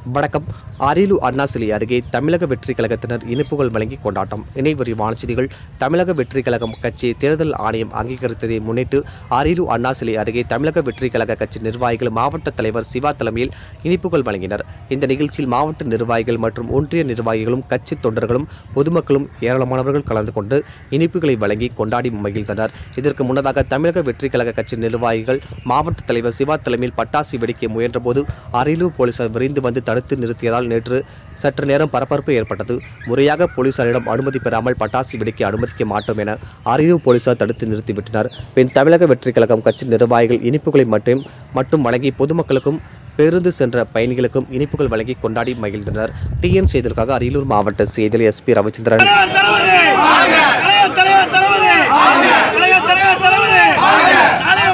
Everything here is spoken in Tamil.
வணக்கம் அரியலூர் அண்ணா சிலை அருகே தமிழக வெற்றிக் கழகத்தினர் இனிப்புகள் வழங்கி கொண்டாட்டம் இணைவரிவான செய்திகள் தமிழக வெற்றிக் கழகம் கட்சி தேர்தல் ஆணையம் அங்கீகரித்ததை முன்னிட்டு அரியலூர் அண்ணா சிலை அருகே தமிழக வெற்றிக் கழக கட்சி நிர்வாகிகள் மாவட்ட தலைவர் சிவா தலைமையில் இனிப்புகள் வழங்கினர் இந்த நிகழ்ச்சியில் மாவட்ட நிர்வாகிகள் மற்றும் ஒன்றிய நிர்வாகிகளும் கட்சி தொண்டர்களும் பொதுமக்களும் ஏராளமானவர்கள் கலந்து கொண்டு இனிப்புகளை வழங்கி கொண்டாடி மகிழ்ந்தனர் இதற்கு முன்னதாக தமிழக வெற்றிக் கழக கட்சி நிர்வாகிகள் மாவட்ட தலைவர் சிவா தலைமையில் பட்டாசு வெடிக்க முயன்றபோது அரியலூர் போலீசார் விரைந்து வந்து தடுத்து நிறுத்தியதால் நேற்று சற்று நேரம் பரபரப்பு ஏற்பட்டது முறையாக போலீசாரிடம் அனுமதி பெறாமல் பட்டாசு வெடிக்க அனுமதிக்க மாட்டோம் என அரியலூர் போலீசார் தடுத்து நிறுத்திவிட்டனர் பின் தமிழக வெற்றிக் கழகம் கட்சி நிர்வாகிகள் இனிப்புகளை மட்டும் மட்டும் வழங்கி பொதுமக்களுக்கும் பேருந்து சென்ற பயணிகளுக்கும் இனிப்புகள் வழங்கி கொண்டாடி மகிழ்ந்தனர் டிஎன் செய்திகளுக்காக அரியலூர் மாவட்ட செய்தியில் எஸ்பி ரவிச்சந்திரன் தலைவர் தளபதி தலைவர் தலைவர் தளபதி தலைவர் தலைவர் தளபதி